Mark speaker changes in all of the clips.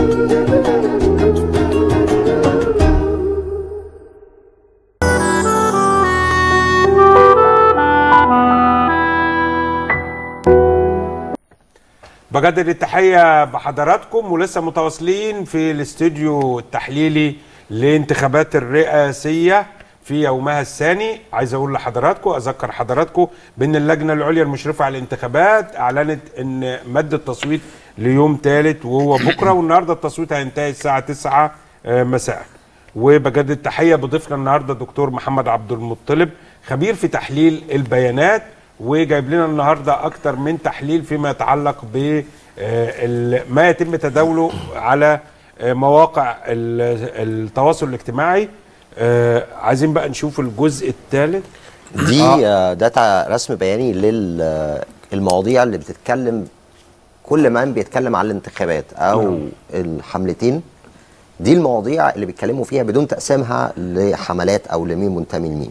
Speaker 1: بجدد التحية بحضراتكم ولسه متواصلين في الاستوديو التحليلي لانتخابات الرئاسية في يومها الثاني عايز اقول لحضراتكم اذكر حضراتكم بان اللجنة العليا المشرفة على الانتخابات اعلنت ان مد التصويت ليوم ثالث وهو بكرة والنهاردة التصويت هينتهي الساعة 9 مساء وبجدد التحية بضيفنا النهاردة دكتور محمد عبد المطلب خبير في تحليل البيانات وجايب لنا النهارده اكتر من تحليل فيما يتعلق ب ما يتم تداوله على مواقع التواصل الاجتماعي عايزين بقى نشوف الجزء الثالث
Speaker 2: دي آه. داتا رسم بياني للمواضيع اللي بتتكلم كل من بيتكلم عن الانتخابات او نعم. الحملتين دي المواضيع اللي بيتكلموا فيها بدون تقسيمها لحملات او لمين منتمي لمين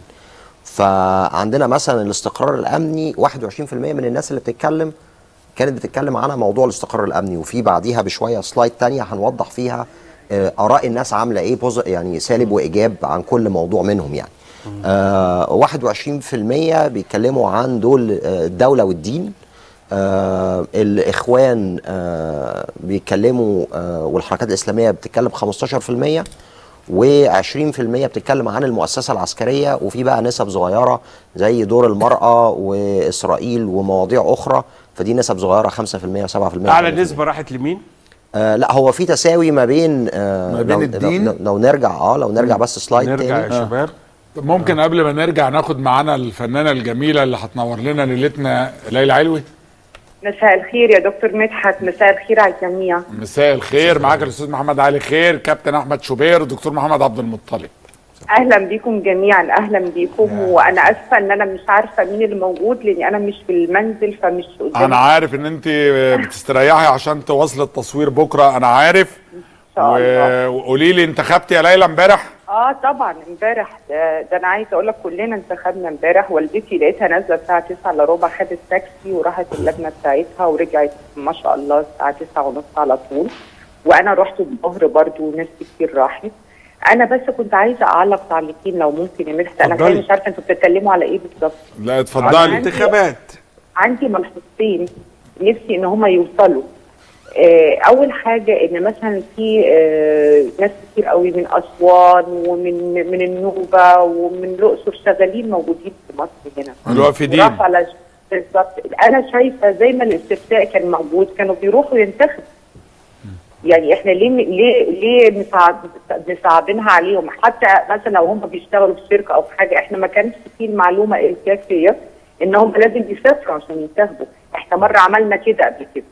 Speaker 2: فعندنا مثلا الاستقرار الامني 21% من الناس اللي بتتكلم كانت بتتكلم عنها موضوع الاستقرار الامني وفي بعديها بشويه سلايد تانية هنوضح فيها اراء الناس عامله ايه يعني سالب وايجاب عن كل موضوع منهم يعني آه 21% بيتكلموا عن دول الدوله والدين آه الاخوان آه بيتكلموا آه والحركات الاسلاميه بتتكلم 15% و20% بتتكلم عن المؤسسه العسكريه وفي بقى نسب صغيره زي دور المراه واسرائيل ومواضيع اخرى فدي نسب صغيره 5% و7%
Speaker 1: اعلى نسبه راحت لمين؟
Speaker 2: آه لا هو في تساوي ما بين
Speaker 3: آه ما بين
Speaker 2: لو
Speaker 3: الدين
Speaker 2: لو, لو نرجع اه لو نرجع بس سلايد
Speaker 1: نرجع
Speaker 2: تاني
Speaker 1: يا شباب
Speaker 3: ممكن قبل ما نرجع ناخد معانا الفنانه الجميله اللي هتنور لنا ليلتنا ليلى علوي
Speaker 4: مساء الخير يا دكتور مدحت مساء الخير على الجميع
Speaker 3: مساء الخير معاك الاستاذ محمد علي خير كابتن احمد شوبير والدكتور محمد عبد المطلب
Speaker 4: اهلا بيكم جميعا اهلا بيكم وانا اسفه ان انا مش عارفه مين اللي موجود لاني انا مش في المنزل فمش قدامي
Speaker 3: انا عارف ان انت بتستريحي عشان تواصلي التصوير بكره انا عارف
Speaker 4: شاء الله.
Speaker 3: وقولي لي انتخبتي يا ليلى امبارح
Speaker 4: اه طبعا امبارح ده, ده انا عايزه اقول لك كلنا انتخبنا امبارح والدتي لقيتها نازله الساعه 9 الا ربع خدت تاكسي وراحت اللجنه بتاعتها ورجعت ما شاء الله الساعه 9 ونص على طول وانا رحت الظهر برضو وناس كتير راحت انا بس كنت عايزه اعلق تعليقين لو ممكن يا مدحت انا
Speaker 1: اتفضلي.
Speaker 4: مش عارفه انتوا بتتكلموا على ايه بالظبط
Speaker 3: لا
Speaker 1: على
Speaker 3: اتفضلي
Speaker 1: الانتخابات
Speaker 4: عندي ملحوظتين نفسي ان هم يوصلوا آه، اول حاجه ان مثلا في آه، ناس كتير قوي من اسوان ومن من النوبه ومن الاقصر شغالين موجودين في مصر هنا
Speaker 3: الوافدين
Speaker 4: ورفع على بالظبط انا شايفه زي ما الاستفتاء كان موجود كانوا بيروحوا ينتخبوا يعني احنا ليه ليه ليه مصعب مصعبينها عليهم حتى مثلا لو هم بيشتغلوا في شركه او في حاجه احنا ما كانش في المعلومه الكافيه ان هم لازم يسافروا عشان ينتخبوا احنا مره عملنا كده قبل كده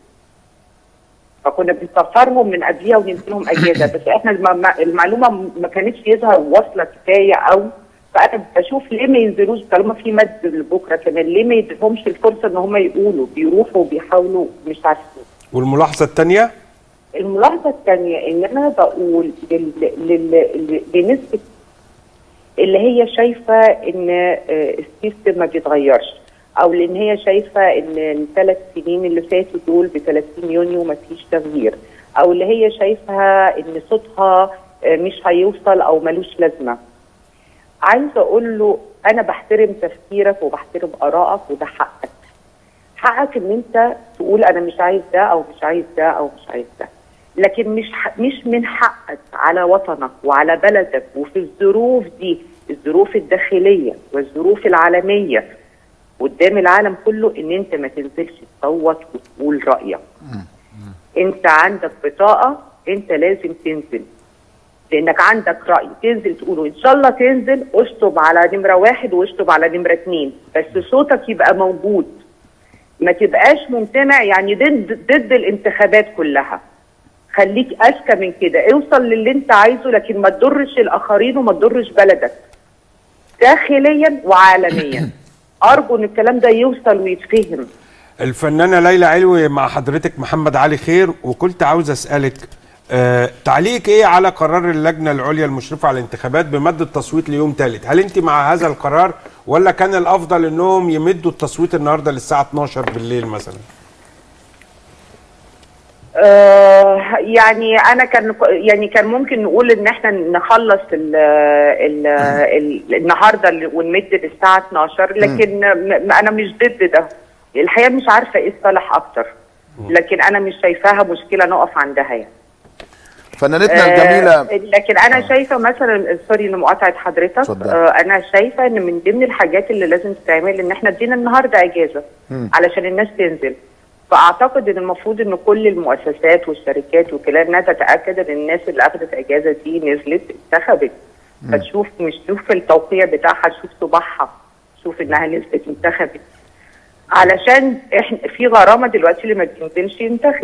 Speaker 4: فكنا بنسفرهم من قبليها ونديلهم اجازه بس احنا الم- المعلومه ما كانتش يظهر واصله كفايه او فانا بشوف ليه ما ينزلوش طالما في مد لبكره كمان ليه ما يديهمش الفرصه ان هم يقولوا بيروحوا وبيحاولوا مش عارفين
Speaker 1: والملاحظه الثانيه
Speaker 4: الملاحظه الثانيه ان انا بقول لل... لل... لل... لنسبه اللي هي شايفه ان آه، السيستم ما بيتغيرش او لان هي شايفه ان الثلاث سنين اللي فاتوا دول ب 30 يونيو ما فيش تغيير او اللي هي شايفه ان صوتها آه، مش هيوصل او ملوش لازمه عايزه اقول له انا بحترم تفكيرك وبحترم ارائك وده حقك حقك ان انت تقول انا مش عايز ده او مش عايز ده او مش عايز ده لكن مش ح- مش من حقك على وطنك وعلى بلدك وفي الظروف دي الظروف الداخليه والظروف العالميه قدام العالم كله ان انت ما تنزلش تصوت وتقول رايك انت عندك بطاقه انت لازم تنزل لانك عندك راي تنزل تقوله ان شاء الله تنزل اشطب على نمره واحد واشطب على نمره اتنين بس صوتك يبقى موجود ما تبقاش ممتنع يعني ضد ضد الانتخابات كلها خليك اذكى من كده اوصل للي انت عايزه لكن ما تضرش الاخرين وما تضرش بلدك داخليا وعالميا ارجو ان الكلام ده يوصل ويتفهم
Speaker 1: الفنانه ليلى علوي مع حضرتك محمد علي خير وكنت عاوز اسالك آه تعليق ايه على قرار اللجنه العليا المشرفه على الانتخابات بمد التصويت ليوم ثالث هل انت مع هذا القرار ولا كان الافضل انهم يمدوا التصويت النهارده للساعه 12 بالليل مثلا
Speaker 4: آه يعني انا كان يعني كان ممكن نقول ان احنا نخلص ال ال ال النهارده اللي- ونمد للساعه 12 لكن م- انا مش ضد ده الحقيقه مش عارفه ايه الصالح اكتر لكن انا مش شايفاها مشكله نقف عندها يعني
Speaker 5: فنانتنا
Speaker 4: آه،
Speaker 5: الجميله
Speaker 4: لكن انا شايفه مثلا سوري لمقاطعه حضرتك
Speaker 5: اتفضل.
Speaker 4: آه انا شايفه ان من ضمن الحاجات اللي لازم تتعمل ان احنا ادينا النهارده اجازه علشان الناس تنزل فاعتقد ان المفروض ان كل المؤسسات والشركات وكده انها تتاكد ان الناس اللي اخذت اجازه دي نزلت انتخبت فتشوف مش تشوف التوقيع بتاعها تشوف صباحها تشوف انها نزلت انتخبت علشان احنا في غرامه دلوقتي اللي ما بينزلش ينتخب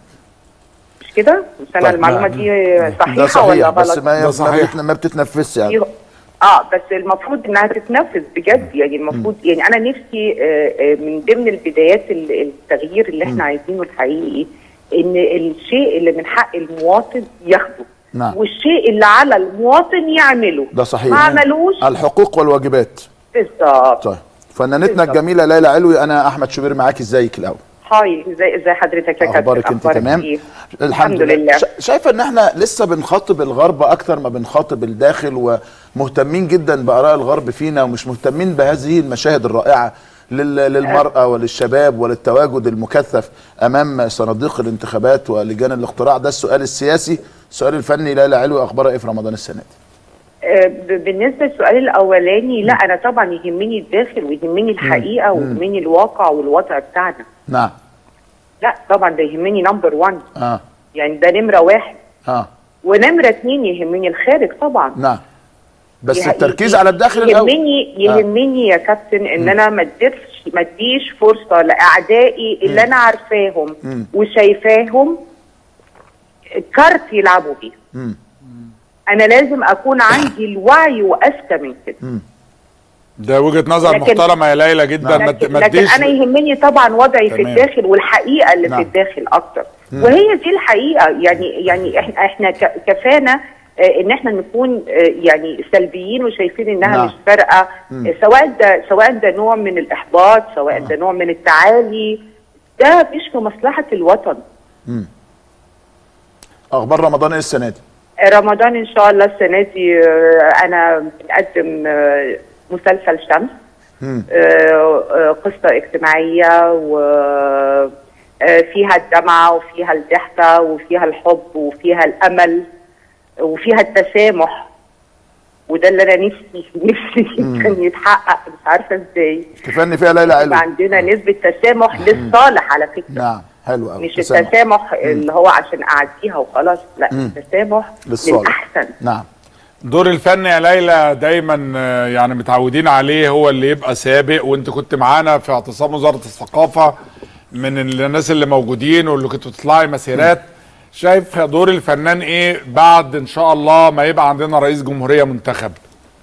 Speaker 4: مش كده؟ مش انا
Speaker 5: طيب،
Speaker 4: المعلومه دي
Speaker 5: ده
Speaker 4: صحيحه ولا
Speaker 5: صحيح
Speaker 4: غلط؟
Speaker 5: بس ما
Speaker 3: ده صحيح.
Speaker 5: ما بتن- ما بتتنفذش يعني
Speaker 4: في- اه بس المفروض انها تتنفذ بجد يعني المفروض يعني انا نفسي آه، آه، من ضمن البدايات ال- التغيير اللي احنا عايزينه الحقيقي ان الشيء اللي من حق المواطن ياخده
Speaker 5: نعم.
Speaker 4: والشيء اللي على المواطن يعمله
Speaker 5: ده صحيح
Speaker 4: ما عملوش
Speaker 5: الحقوق والواجبات
Speaker 4: بالظبط
Speaker 5: طيب فنانتنا
Speaker 4: بالظبط.
Speaker 5: الجميله ليلى علوي انا احمد شوبير معاكي ازيك الاول
Speaker 4: هاي ازاي ازاي حضرتك يا كابتن
Speaker 5: اخبارك انت تمام
Speaker 4: إيه؟
Speaker 5: الحمد لله شا- شايفه ان احنا لسه بنخاطب الغرب اكتر ما بنخاطب الداخل ومهتمين جدا باراء الغرب فينا ومش مهتمين بهذه المشاهد الرائعه لل- للمراه وللشباب وللتواجد المكثف امام صناديق الانتخابات ولجان الاقتراع ده السؤال السياسي السؤال الفني ليلى علوي اخبارها ايه في رمضان السنه دي
Speaker 4: آه، ب- بالنسبه للسؤال الاولاني لا انا طبعا يهمني الداخل ويهمني الحقيقه ويهمني الواقع والوضع بتاعنا
Speaker 5: نعم
Speaker 4: لا طبعا ده يهمني نمبر 1
Speaker 5: اه
Speaker 4: يعني ده نمره واحد
Speaker 5: اه
Speaker 4: ونمره اتنين يهمني الخارج طبعا
Speaker 5: نعم بس
Speaker 4: يه-
Speaker 5: التركيز
Speaker 4: يه-
Speaker 5: على الداخل الاول
Speaker 4: يهمني يهمني يا كابتن ان انا ما اديش ما اديش فرصه لاعدائي اللي انا عارفاهم
Speaker 5: مم.
Speaker 4: وشايفاهم كارت يلعبوا بيه
Speaker 5: مم.
Speaker 4: انا لازم اكون عندي الوعي واذكى من كده
Speaker 3: ده وجهه نظر
Speaker 4: لكن-
Speaker 3: محترمه يا ليلى جدا ما ت-
Speaker 4: لكن,
Speaker 3: ما
Speaker 4: لكن
Speaker 3: تديش
Speaker 4: انا يهمني طبعا وضعي في
Speaker 3: تمام.
Speaker 4: الداخل والحقيقه اللي
Speaker 5: نعم.
Speaker 4: في الداخل اكتر وهي دي الحقيقه يعني يعني احنا احنا ك- كفانا آه، ان احنا نكون آه، يعني سلبيين وشايفين انها
Speaker 5: نعم.
Speaker 4: مش فارقه آه، سواء ده سواء ده نوع من الاحباط سواء ده نوع من التعالي ده مش في مصلحه الوطن
Speaker 5: اخبار رمضان ايه السنه دي
Speaker 4: رمضان ان شاء الله السنه دي آه، انا بنقدم آه، مسلسل شمس
Speaker 5: مم.
Speaker 4: آه، آه، قصه اجتماعيه وفيها الدمعه وفيها الضحكه وفيها الحب وفيها الامل وفيها التسامح وده اللي انا نفسي نفسي كان يتحقق مش عارفه ازاي
Speaker 5: كفايه ان فيها ليلى
Speaker 4: يبقى
Speaker 5: علوي
Speaker 4: عندنا نسبه تسامح للصالح على فكره
Speaker 5: نعم حلو قوي
Speaker 4: مش التسامح اللي هو عشان اعديها وخلاص لا التسامح
Speaker 5: للصالح.
Speaker 4: للاحسن
Speaker 5: نعم
Speaker 3: دور الفن يا ليلى دايما آه، يعني متعودين عليه هو اللي يبقى سابق وانت كنت معانا في اعتصام وزاره الثقافه من الناس اللي موجودين واللي كنتوا تطلعي مسيرات شايف دور الفنان ايه بعد ان شاء الله ما يبقى عندنا رئيس جمهوريه منتخب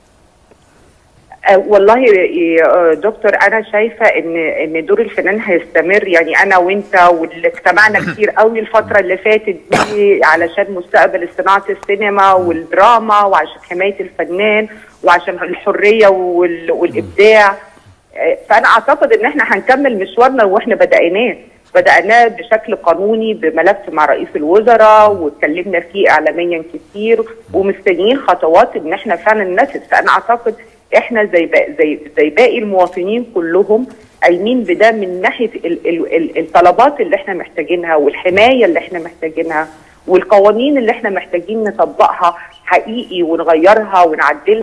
Speaker 4: آه، والله يا آه، دكتور انا شايفه ان ان دور الفنان هيستمر يعني انا وانت واللي اجتمعنا كتير قوي الفتره اللي فاتت دي علشان مستقبل صناعه السينما والدراما وعشان حمايه الفنان وعشان الحريه وال- والابداع آه، فانا اعتقد ان احنا هنكمل مشوارنا واحنا بدأناه بدأناه بشكل قانوني بملف مع رئيس الوزراء واتكلمنا فيه اعلاميا كتير ومستنيين خطوات ان احنا فعلا ننفذ فانا اعتقد احنا زي با- زي زي باقي المواطنين كلهم قايمين بده من ناحيه ال ال ال الطلبات اللي احنا محتاجينها والحمايه اللي احنا محتاجينها والقوانين اللي احنا محتاجين نطبقها حقيقي ونغيرها ونعدلها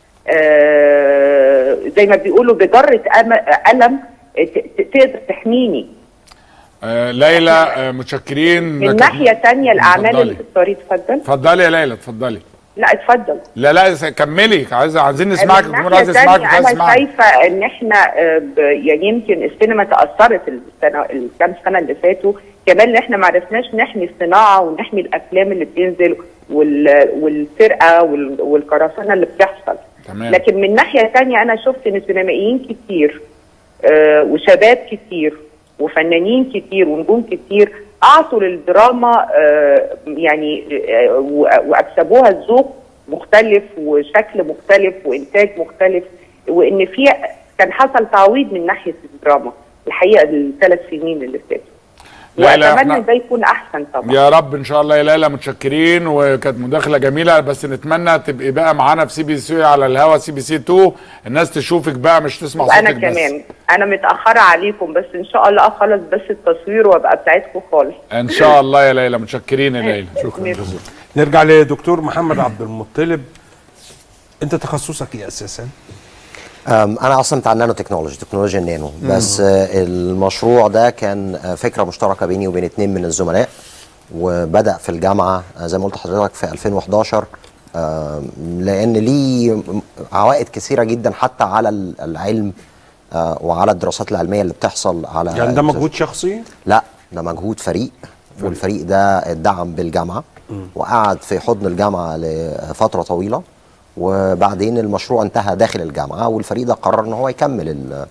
Speaker 4: آه، زي ما بيقولوا بجرة أم- قلم ت- ت- تقدر تحميني
Speaker 3: آه ليلى آه متشكرين
Speaker 4: من ناحية تانية الأعمال اللي في
Speaker 3: اتفضلي
Speaker 4: الطريق اتفضل
Speaker 3: اتفضلي يا ليلى اتفضلي
Speaker 4: لا اتفضل
Speaker 3: لا لا كملي عايز عايزين نسمعك
Speaker 4: من
Speaker 3: الجمهور عايز
Speaker 4: ناحية
Speaker 3: يسمعك
Speaker 4: تانية
Speaker 3: مش عايز
Speaker 4: أنا
Speaker 3: يسمعك
Speaker 4: شايفة إن إحنا آه، ب- يعني يمكن السينما تأثرت السنة الكام سنة اللي فاتوا كمان إن إحنا ما عرفناش نحمي الصناعة ونحمي الأفلام اللي بتنزل وال- والسرقة وال- والقراصنة اللي بتحصل
Speaker 3: تمام.
Speaker 4: لكن من ناحية تانية أنا شفت إن سينمائيين كتير آه، وشباب كتير وفنانين كتير ونجوم كتير اعطوا للدراما آه، يعني آه، و- واكسبوها ذوق مختلف وشكل مختلف وانتاج مختلف وان في كان حصل تعويض من ناحيه الدراما الحقيقه الثلاث سنين اللي فاتوا
Speaker 3: ليلى،
Speaker 4: واتمنى
Speaker 3: احنا-
Speaker 4: ده يكون احسن طبعا
Speaker 3: يا رب ان شاء الله يا ليلى متشكرين وكانت مداخله جميله بس نتمنى تبقي بقى معانا في سي بي سي على الهوا سي بي سي 2 الناس تشوفك بقى مش تسمع صوتك
Speaker 4: وانا
Speaker 3: بس
Speaker 4: كمان انا متاخره عليكم بس ان شاء الله اخلص بس التصوير وابقى بتاعتكم خالص
Speaker 3: ان شاء الله يا ليلى متشكرين يا ليلى شكرا
Speaker 4: ميرسي.
Speaker 3: جزيلا
Speaker 1: نرجع لدكتور محمد عبد المطلب انت تخصصك ايه اساسا
Speaker 2: أم، انا اصلا بتاع النانو تكنولوجي تكنولوجيا النانو بس آه، المشروع ده كان آه، فكره مشتركه بيني وبين اتنين من الزملاء وبدا في الجامعه آه، زي ما قلت لحضرتك في 2011 آم، لان ليه عوائد كثيره جدا حتى على ال- العلم آه، وعلى الدراسات العلميه اللي بتحصل على
Speaker 1: يعني ده مجهود شخصي
Speaker 2: لا ده مجهود فريق والفريق ده اتدعم بالجامعه وقعد في حضن الجامعه لفتره طويله وبعدين المشروع انتهى داخل الجامعه والفريق ده قرر ان هو يكمل ال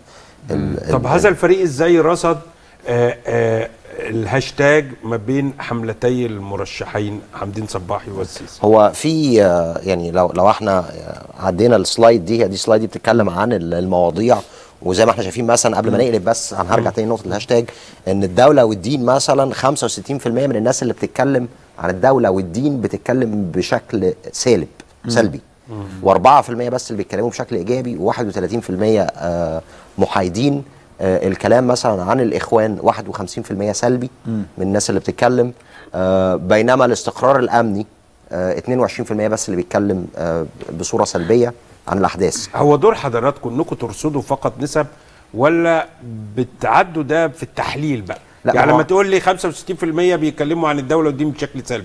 Speaker 2: ال
Speaker 1: طب
Speaker 2: ال-
Speaker 1: هذا الفريق ازاي رصد آه آه الهاشتاج ما بين حملتي المرشحين حمدين صباحي والسيسي
Speaker 2: هو في آه، يعني لو لو احنا آه، عدينا السلايد دي هي دي السلايد دي بتتكلم عن ال- المواضيع وزي ما احنا شايفين مثلا قبل ما نقلب بس انا هرجع تاني نقطه الهاشتاج ان الدوله والدين مثلا 65% من الناس اللي بتتكلم عن الدوله والدين بتتكلم بشكل سالب سلبي و4% بس اللي بيتكلموا بشكل ايجابي و31% آه، محايدين آه، الكلام مثلا عن الاخوان 51% سلبي من الناس اللي بتتكلم آه، بينما الاستقرار الامني آه، 22% بس اللي بيتكلم آه، بصوره سلبيه عن الاحداث
Speaker 1: هو دور حضراتكم انكم ترصدوا فقط نسب ولا بتعدوا ده في التحليل بقى
Speaker 2: لا،
Speaker 1: يعني
Speaker 2: هو-
Speaker 1: لما تقول لي 65% بيتكلموا عن الدوله والدين بشكل سلبي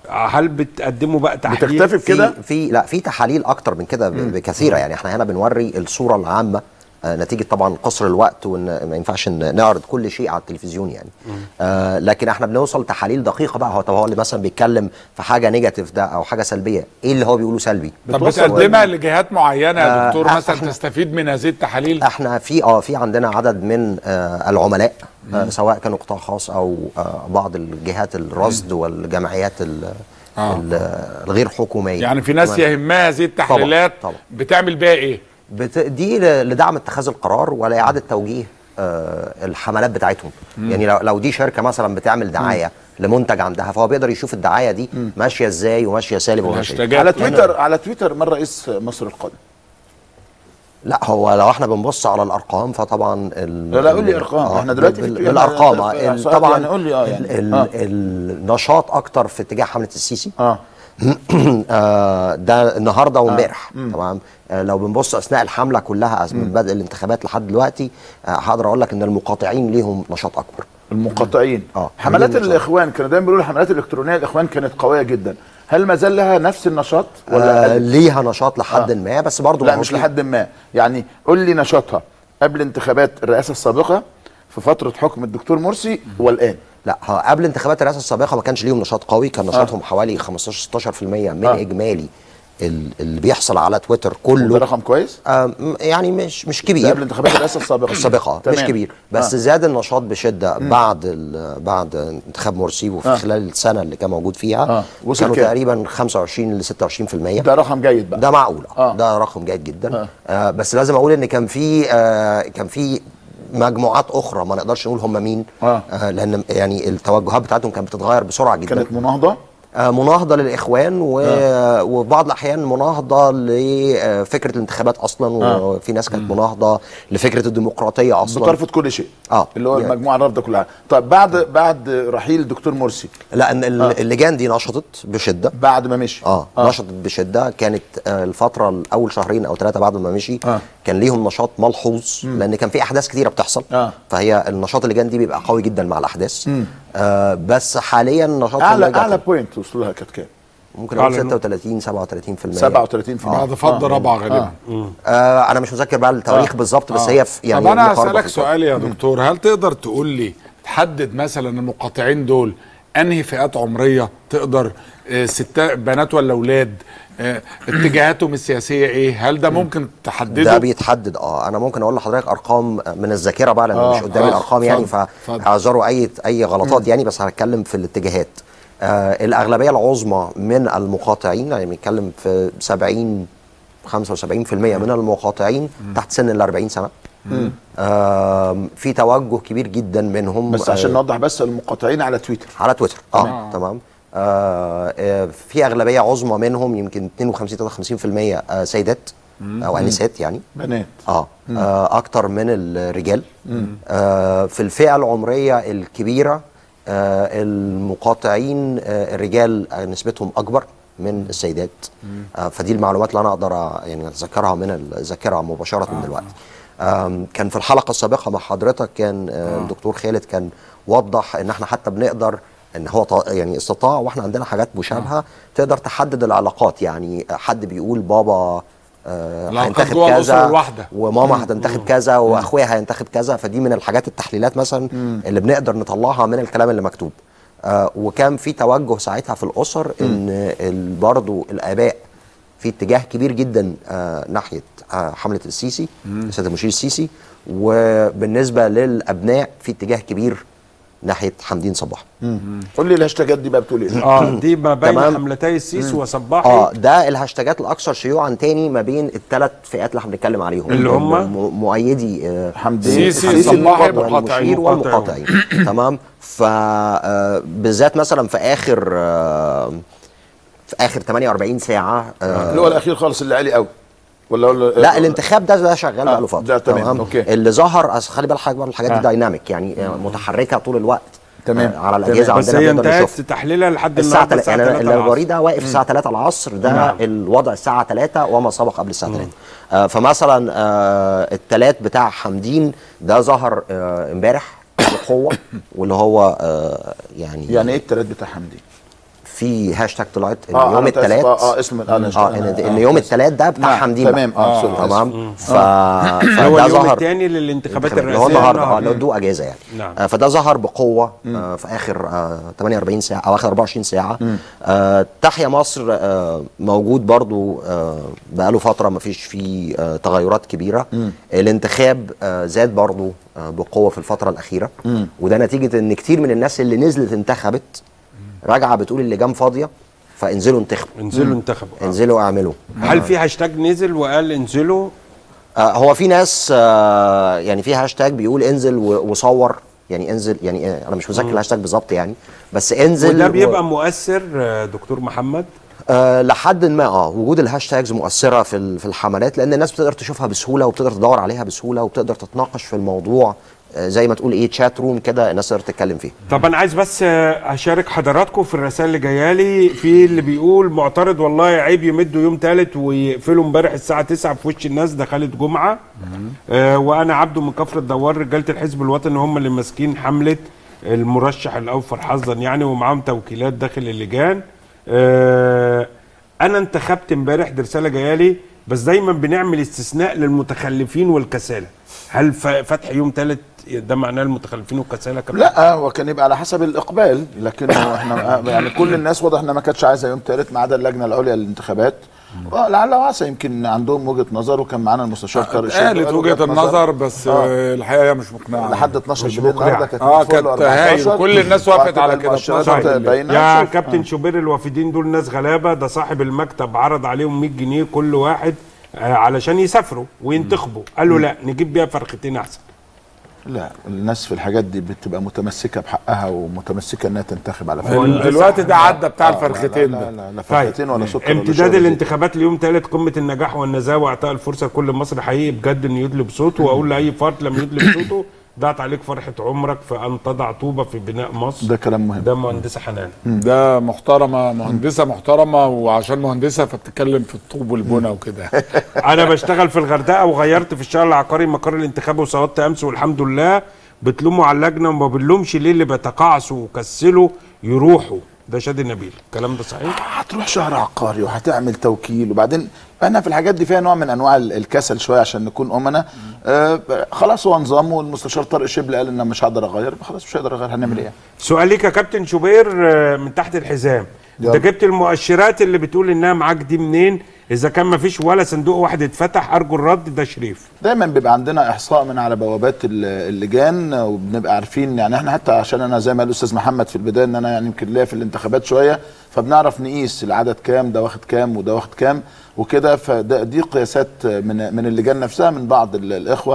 Speaker 1: هل بتقدموا بقى تحليل
Speaker 5: بتكتفي بكده
Speaker 2: في في لا في تحاليل اكتر من كده ب- بكثيره يعني احنا هنا بنوري الصوره العامه آه، نتيجه طبعا قصر الوقت وان ما ينفعش ن- نعرض كل شيء على التلفزيون يعني آه لكن احنا بنوصل تحاليل دقيقه بقى هو طب هو اللي مثلا بيتكلم في حاجه نيجاتيف ده او حاجه سلبيه ايه اللي هو بيقوله سلبي
Speaker 3: طب
Speaker 5: بتوصل
Speaker 3: بتقدمها لجهات معينه يا
Speaker 2: آه،
Speaker 3: دكتور
Speaker 2: آه،
Speaker 3: مثلا
Speaker 2: إحنا-
Speaker 3: تستفيد من هذه التحاليل
Speaker 2: احنا في اه في عندنا عدد من آه العملاء آه سواء كانوا قطاع خاص او آه بعض الجهات الرصد والجمعيات ال-
Speaker 3: آه.
Speaker 2: ال- الغير حكوميه
Speaker 3: يعني في ناس
Speaker 2: تمام.
Speaker 3: يهمها هذه التحليلات
Speaker 2: طبعاً.
Speaker 3: بتعمل بيها ايه
Speaker 2: بت... دي ل- لدعم اتخاذ القرار ولاعاده توجيه آه الحملات بتاعتهم يعني لو, لو دي شركه مثلا بتعمل دعايه لمنتج عندها فهو بيقدر يشوف الدعايه دي ماشيه ازاي وماشيه سالب وماشيه إيه.
Speaker 3: الهاشتاجات
Speaker 5: على تويتر على تويتر من رئيس مصر القادم
Speaker 2: لا هو لو احنا بنبص على الارقام فطبعا ال...
Speaker 5: لا، لا، قول لي أرقام.
Speaker 2: آه،
Speaker 5: إحنا دلوقتي في
Speaker 2: بال-
Speaker 5: تويتر
Speaker 2: بالارقام آه،
Speaker 5: في-
Speaker 2: ال-
Speaker 5: سؤال
Speaker 2: طبعا
Speaker 5: يعني قول لي آه يعني.
Speaker 2: ال...
Speaker 5: آه.
Speaker 2: ال... النشاط اكتر في اتجاه حمله السيسي
Speaker 5: اه
Speaker 2: آه، ده النهارده وامبارح تمام آه، لو بنبص اثناء الحمله كلها من بدء الانتخابات لحد دلوقتي آه، هقدر اقول لك ان المقاطعين ليهم نشاط اكبر
Speaker 5: المقاطعين
Speaker 2: آه.
Speaker 5: حملات
Speaker 2: عاملين
Speaker 5: الاخوان كانوا دايما بيقولوا الحملات الالكترونيه الاخوان كانت قويه جدا هل ما زال لها نفس النشاط ولا
Speaker 2: آه
Speaker 5: قلت؟
Speaker 2: ليها نشاط لحد
Speaker 5: آه.
Speaker 2: ما بس برضه
Speaker 5: لا
Speaker 2: ما هو
Speaker 5: مش
Speaker 2: في-
Speaker 5: لحد ما يعني قول لي نشاطها قبل انتخابات الرئاسه السابقه في فتره حكم الدكتور مرسي والان
Speaker 2: لا ها قبل انتخابات الرئاسه السابقه ما كانش ليهم نشاط قوي كان نشاطهم حوالي 15 16% من
Speaker 5: آه.
Speaker 2: اجمالي ال- اللي بيحصل على تويتر
Speaker 5: ده
Speaker 2: كله
Speaker 5: رقم كويس
Speaker 2: آه م- يعني مش مش
Speaker 5: ده
Speaker 2: كبير
Speaker 5: قبل انتخابات الرئاسه السابقه
Speaker 2: السابقه آه، مش
Speaker 5: تمام.
Speaker 2: كبير بس
Speaker 5: آه.
Speaker 2: زاد النشاط بشده بعد ال- بعد انتخاب مرسي وفي
Speaker 5: آه.
Speaker 2: خلال السنه اللي كان موجود فيها
Speaker 5: آه. وصل
Speaker 2: كانوا
Speaker 5: كام؟
Speaker 2: تقريبا 25 ل 26%
Speaker 5: ده رقم جيد بقى
Speaker 2: ده معقول
Speaker 5: آه.
Speaker 2: ده رقم جيد جدا
Speaker 5: آه.
Speaker 2: آه بس لازم اقول ان كان في آه كان في مجموعات اخرى ما نقدرش نقول هم مين
Speaker 5: آه.
Speaker 2: آه لان يعني التوجهات بتاعتهم كانت بتتغير بسرعه جدا
Speaker 5: كانت مناهضه
Speaker 2: آه مناهضه للاخوان و... وفي بعض الاحيان مناهضه لفكره الانتخابات اصلا
Speaker 5: آه.
Speaker 2: وفي ناس كانت مناهضه لفكره الديمقراطيه اصلا
Speaker 5: بترفض كل شيء
Speaker 2: آه.
Speaker 5: اللي هو
Speaker 2: يعني-
Speaker 5: المجموعه الرافضه كلها طب بعد بعد رحيل الدكتور مرسي
Speaker 2: لان ال-
Speaker 5: آه.
Speaker 2: اللجان دي نشطت بشده
Speaker 5: بعد ما مشي
Speaker 2: اه, آه. نشطت بشده كانت آه الفتره الاول شهرين او ثلاثه بعد ما مشي
Speaker 5: آه.
Speaker 2: كان ليهم نشاط ملحوظ لان كان في احداث كتيره بتحصل
Speaker 5: آه.
Speaker 2: فهي النشاط اللجان دي بيبقى قوي جدا مع الاحداث آه بس حاليا نشاطهم
Speaker 5: اعلى
Speaker 2: رجع
Speaker 5: اعلى
Speaker 2: تاني.
Speaker 5: بوينت وصلوا لها كانت كام؟
Speaker 2: ممكن اقول
Speaker 1: أعلى نقطة.
Speaker 2: 36 37%
Speaker 5: 37 في
Speaker 3: بعد فض رابعه غالبا
Speaker 2: آه انا مش متذكر بقى التواريخ
Speaker 5: آه.
Speaker 2: بالظبط بس
Speaker 3: آه.
Speaker 2: هي في يعني
Speaker 3: طب انا
Speaker 2: مقاربة
Speaker 3: هسالك
Speaker 2: في الفترة.
Speaker 3: سؤال يا دكتور هل تقدر تقول لي تحدد مثلا المقاطعين دول انهي فئات عمريه تقدر آه، ستات بنات ولا اولاد آه، اتجاهاتهم السياسيه ايه هل ده ممكن
Speaker 2: ده
Speaker 3: تحدده
Speaker 2: بيتحدد اه انا ممكن اقول لحضرتك ارقام من الذاكره بقى لان
Speaker 5: آه،
Speaker 2: مش قدامي
Speaker 3: آه،
Speaker 2: الارقام يعني
Speaker 3: اتفضل، اتفضل.
Speaker 2: فاعذروا اي اي غلطات يعني بس هنتكلم في الاتجاهات آه الاغلبيه العظمى من المقاطعين يعني بنتكلم في 70 75% من المقاطعين تحت سن ال 40 سنه آم، في توجه كبير جدا منهم
Speaker 5: بس
Speaker 2: آه،
Speaker 5: عشان نوضح بس المقاطعين على تويتر
Speaker 2: على تويتر اه تمام آه آه، في اغلبيه عظمى منهم يمكن 52 53% آه سيدات او انسات يعني
Speaker 5: بنات
Speaker 2: اه, آه اكتر من الرجال آه في الفئه العمريه الكبيره آه المقاطعين آه الرجال آه نسبتهم اكبر من السيدات آه فدي المعلومات اللي انا اقدر أ- يعني اتذكرها من الذاكره مباشره من دلوقتي آم، كان في الحلقه السابقه مع حضرتك كان آه الدكتور خالد كان وضح ان احنا حتى بنقدر ان هو ط- يعني استطاع واحنا عندنا حاجات مشابهه تقدر تحدد العلاقات يعني حد بيقول بابا آه،
Speaker 3: العلاقات
Speaker 2: هينتخب
Speaker 3: جوه الأسرة
Speaker 2: كذا
Speaker 3: الواحدة.
Speaker 2: وماما هتنتخب كذا واخويا هينتخب كذا فدي من الحاجات التحليلات مثلا اللي بنقدر نطلعها من الكلام اللي مكتوب آه وكان في توجه ساعتها في الاسر ان ال- برضو الاباء في اتجاه كبير جدا آه ناحيه آه حمله السيسي السيد المشير السيسي وبالنسبه للابناء في اتجاه كبير ناحيه حمدين صباح
Speaker 5: قول لي الهاشتاجات دي بقى بتقول ايه
Speaker 1: اه دي ما بين
Speaker 2: تمام.
Speaker 1: حملتي السيسي وصباحي
Speaker 2: اه ده الهاشتاجات الاكثر شيوعا تاني ما بين الثلاث فئات اللي احنا بنتكلم عليهم
Speaker 1: اللي هم؟
Speaker 2: م- مؤيدي آه
Speaker 5: حمدين
Speaker 3: سيسي،
Speaker 5: حمدين
Speaker 3: صباحي،
Speaker 5: المقاطع.
Speaker 3: مقاطعين.
Speaker 2: والمشير والمقاطعين تمام ف آه، بالذات مثلا في اخر آه، في اخر 48 ساعه آه،
Speaker 5: اللي هو الاخير خالص اللي عالي قوي ولا ولا
Speaker 2: لا الانتخاب ده ده شغال
Speaker 5: آه،
Speaker 2: بقاله فتره
Speaker 5: ده تمام، أوكي.
Speaker 2: اللي ظهر أصل خلي بالك حاجه برضه الحاجات دي
Speaker 5: آه.
Speaker 2: دايناميك يعني آه، متحركه طول الوقت
Speaker 5: تمام،
Speaker 2: آه، على الاجهزه
Speaker 1: بس
Speaker 2: عندنا
Speaker 1: هي
Speaker 2: بنقدر
Speaker 1: انتهت
Speaker 2: نشوفها
Speaker 1: تحليلها لحد
Speaker 2: الساعة
Speaker 1: النهارده
Speaker 2: 3 يعني
Speaker 1: الساعه 3
Speaker 2: الوري ده واقف الساعة 3 العصر ده
Speaker 1: نعم.
Speaker 2: الوضع الساعة 3 وما سبق قبل الساعة 3 آه فمثلا آه التلات بتاع حمدين ده ظهر آه امبارح بقوة واللي هو آه يعني,
Speaker 5: يعني ايه التلات بتاع حمدي
Speaker 2: في هاشتاج طلعت ان
Speaker 5: آه،
Speaker 2: يوم
Speaker 5: أنا آسف،
Speaker 2: التلات
Speaker 5: اه اه اسم اه أنا
Speaker 2: اه ان, إن يوم التلات ده بتاع
Speaker 5: نعم،
Speaker 2: حمدين
Speaker 5: تمام
Speaker 2: بقى.
Speaker 5: اه سوري آسف.
Speaker 2: تمام ف...
Speaker 1: هو
Speaker 2: فده
Speaker 1: اليوم
Speaker 2: ظهر
Speaker 1: الثاني للانتخابات
Speaker 2: اللي
Speaker 1: الرئاسيه
Speaker 2: هو النهارده اه
Speaker 1: النهاردة.
Speaker 2: اللي هو ادوه اجازه يعني
Speaker 1: نعم.
Speaker 2: آه فده ظهر بقوه آه في اخر آه 48 ساعه او اخر 24 ساعه آه تحيا مصر آه موجود برضو آه بقاله فتره ما فيش فيه آه تغيرات كبيره الانتخاب آه زاد برضو آه بقوه في الفتره الاخيره وده نتيجه ان كتير من الناس اللي نزلت انتخبت راجعه بتقول اللجان فاضيه فانزلوا انتخبوا
Speaker 1: انزلوا انتخبوا آه.
Speaker 2: انزلوا اعملوا
Speaker 1: هل في هاشتاج نزل وقال انزلوا
Speaker 2: آه، هو في ناس آه، يعني في هاشتاج بيقول انزل و- وصور يعني انزل يعني آه، انا مش متذكر الهاشتاج بالظبط يعني بس انزل
Speaker 1: وده
Speaker 2: و-
Speaker 1: بيبقى مؤثر آه، دكتور محمد
Speaker 2: آه لحد ما اه وجود الهاشتاجز مؤثره في ال- في الحملات لان الناس بتقدر تشوفها بسهوله وبتقدر تدور عليها بسهوله وبتقدر تتناقش في الموضوع آه زي ما تقول ايه تشات روم كده الناس تقدر تتكلم فيه
Speaker 1: طب انا عايز بس آه، اشارك حضراتكم في الرسائل اللي جايه لي في اللي بيقول معترض والله عيب يمدوا يوم ثالث ويقفلوا امبارح الساعه 9 في وش الناس ده خالد جمعه آه وانا عبده من كفر الدوار رجاله الحزب الوطني هم اللي ماسكين حمله المرشح الاوفر حظا يعني ومعاهم توكيلات داخل اللجان آه انا انتخبت امبارح دي رساله جايه لي بس دايما بنعمل استثناء للمتخلفين والكسالى هل ف- فتح يوم ثالث ده معناه المتخلفين والكسالى كمان
Speaker 5: لا هو كان يبقى على حسب الاقبال لكن هو احنا يعني كل الناس واضح انها ما كانتش عايزه يوم ثالث ما عدا اللجنه العليا للانتخابات آه، لعل وعسى يمكن عندهم وجهه نظر وكان معانا المستشار طارق شيخ
Speaker 3: قالت
Speaker 5: قال
Speaker 3: وجهه النظر بس
Speaker 5: آه.
Speaker 3: آه. الحقيقه مش مقنعه
Speaker 5: لحد 12
Speaker 1: مش
Speaker 5: بالليل
Speaker 1: مقنعة.
Speaker 5: النهارده كانت
Speaker 3: آه،
Speaker 5: 100 فل
Speaker 3: كانت
Speaker 5: و14.
Speaker 3: هايل. كل الناس وافقت
Speaker 5: وهتبقى
Speaker 3: على كده
Speaker 5: المؤشرات
Speaker 3: 12
Speaker 5: باينة.
Speaker 1: يا
Speaker 5: نشوف.
Speaker 1: كابتن شوبير الوافدين دول ناس غلابه ده صاحب المكتب عرض عليهم 100 جنيه كل واحد آه، علشان يسافروا وينتخبوا قالوا لا نجيب بيها فرختين احسن
Speaker 5: لا الناس في الحاجات دي بتبقى متمسكه بحقها ومتمسكه انها تنتخب على
Speaker 1: هو
Speaker 5: فكره
Speaker 1: ال-
Speaker 3: الوقت ده عدى بتاع
Speaker 5: آه، لا-
Speaker 3: الفرختين
Speaker 5: لا
Speaker 3: ده
Speaker 5: لا لا
Speaker 1: طيب
Speaker 5: فرختين ولا سكر ولا
Speaker 1: امتداد
Speaker 5: شغل زي
Speaker 1: الانتخابات ليوم ثالث قمه النجاح والنزاهه واعطاء الفرصه لكل مصري حقيقي بجد انه يدلي بصوته واقول لاي فرد لم يدلي بصوته ضاعت عليك فرحه عمرك في ان تضع طوبه في بناء مصر
Speaker 5: ده كلام مهم
Speaker 1: ده مهندسه حنان
Speaker 3: ده محترمه مهندسه محترمه وعشان مهندسه فبتتكلم في الطوب والبنى وكده
Speaker 1: انا بشتغل في الغردقه وغيرت في الشهر العقاري مقر الانتخاب وصوتت امس والحمد لله بتلوموا على اللجنه وما بنلومش ليه اللي بيتقاعسوا وكسلوا يروحوا ده شادي نبيل الكلام ده صحيح
Speaker 5: هتروح شهر عقاري وهتعمل توكيل وبعدين احنا في الحاجات دي فيها نوع من انواع ال- الكسل شويه عشان نكون امنا آه خلاص هو نظام والمستشار طارق شبل قال ان أنا مش هقدر اغير خلاص مش هقدر اغير هنعمل ايه؟
Speaker 1: سؤال ليك يا كابتن شوبير آه، من تحت الحزام انت
Speaker 5: يلا.
Speaker 1: جبت المؤشرات اللي بتقول انها معاك دي منين اذا كان ما فيش ولا صندوق واحد اتفتح ارجو الرد ده شريف
Speaker 5: دايما بيبقى عندنا احصاء من على بوابات ال- اللجان وبنبقى عارفين يعني احنا حتى عشان انا زي ما قال الاستاذ محمد في البدايه ان انا يعني يمكن ليا في الانتخابات شويه فبنعرف نقيس العدد كام ده واخد كام وده واخد كام وكده فده دي قياسات من من اللجان نفسها من بعض ال- الاخوه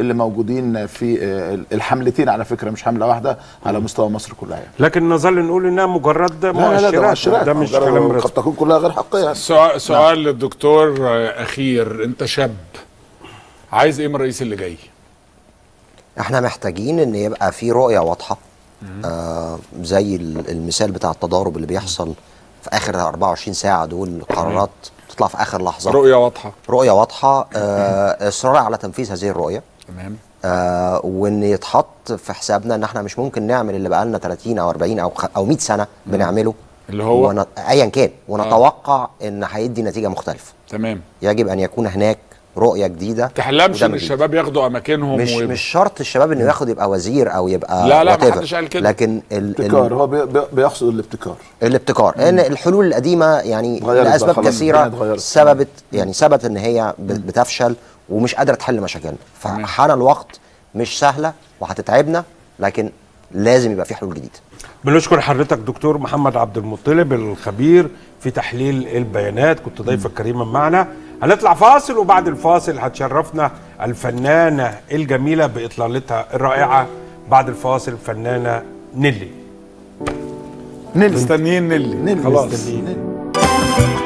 Speaker 5: اللي موجودين في آه، الحملتين على فكره مش حمله واحده على مستوى مصر كلها يعني.
Speaker 1: لكن نظل نقول انها مجرد
Speaker 5: لا لا لا ده
Speaker 1: مؤشرات
Speaker 5: مؤشرات
Speaker 1: ده مش
Speaker 5: مجرد-
Speaker 1: كلام
Speaker 5: قد
Speaker 1: رسمي
Speaker 5: تكون كلها غير حقيقيه
Speaker 3: سؤال, سؤال للدكتور آه، اخير انت شاب عايز ايه من الرئيس اللي جاي
Speaker 2: احنا محتاجين ان يبقى في رؤيه واضحه آه زي ال- المثال بتاع التضارب اللي بيحصل في اخر 24 ساعه دول قرارات تطلع في اخر لحظه
Speaker 3: رؤيه واضحه
Speaker 2: رؤيه واضحه آه اصرار على تنفيذ هذه الرؤيه
Speaker 3: تمام
Speaker 2: آه وان يتحط في حسابنا ان احنا مش ممكن نعمل اللي بقالنا 30 او 40 او خ- او 100 سنه بنعمله
Speaker 3: اللي هو؟
Speaker 2: ون... ايا كان ونتوقع ان هيدي نتيجه مختلفه
Speaker 3: تمام
Speaker 2: يجب ان يكون هناك رؤيه جديده
Speaker 3: تحلمش
Speaker 2: وده
Speaker 3: ان
Speaker 2: جديد.
Speaker 3: الشباب ياخدوا اماكنهم
Speaker 2: مش
Speaker 3: ويبقوا-
Speaker 2: مش شرط الشباب انه ياخد يبقى وزير او يبقى
Speaker 3: لا، لا،
Speaker 2: whatever.
Speaker 3: محدش قال كده.
Speaker 2: لكن ال...
Speaker 5: ابتكار
Speaker 2: ال...
Speaker 5: هو بي- بي- بيقصد الابتكار
Speaker 2: الابتكار لان الحلول القديمه يعني
Speaker 5: اتغيرت بقى،
Speaker 2: لاسباب
Speaker 5: خلاص
Speaker 2: كثيره
Speaker 5: الدنيا اتغيرت.
Speaker 2: سببت يعني ثبت ان هي ب- بتفشل ومش قادره تحل مشاكلنا فحان الوقت مش سهله وهتتعبنا لكن لازم يبقى في حلول جديده
Speaker 1: بنشكر حضرتك دكتور محمد عبد المطلب الخبير في تحليل البيانات كنت ضيفا كريما معنا هنطلع فاصل وبعد الفاصل هتشرفنا الفنانة الجميلة بإطلالتها الرائعة بعد الفاصل فنانة نيلي
Speaker 3: مستنيين نيلي
Speaker 5: نيل
Speaker 3: خلاص
Speaker 5: مستنيين.